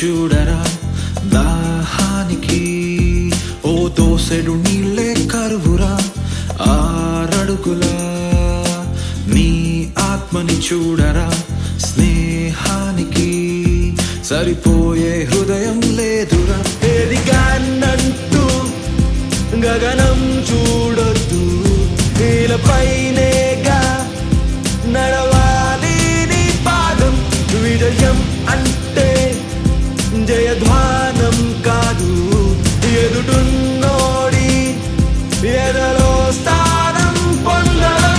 చూడరా దాహానికి ఓ దోసెడు నీళ్ళే కరువురా ఆరడుగులా నీ ఆత్మని చూడరా స్నేహానికి సరిపోయే హృదయం లేదురా ఎదిగానంటూ గగనం చూడొద్దు నీలపైనేగా నడవాలి నీ పాదం విజయం అంటే జయధ్వానం కాదు ఎదుటున్నోడి ఎదలో స్థానం పొందడం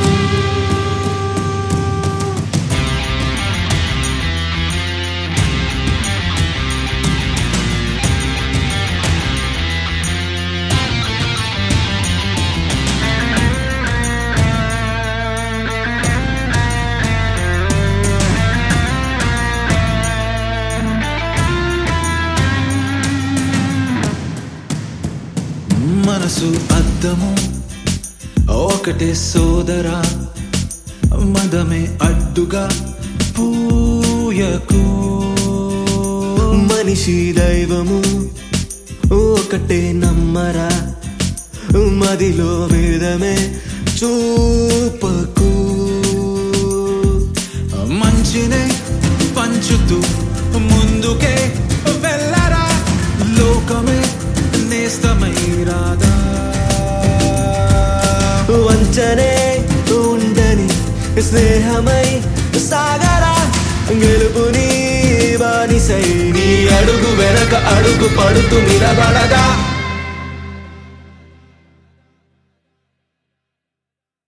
మనసు అద్దము ఒకటే సోదరా మదమే అడ్డుగా పూయకు మనిషి దైవము ఒకటే నమ్మరా మదిలో వేదమే చూపకు మంచినే పంచుతూ ముందుకే వెళ్ళరా లోకమే నేస్తమై రాదా వంచనే ఉండని స్నేహమై సాగరా గెలుపుని బానిసై నీ అడుగు వెనక అడుగు పడుతూ నిలబడగా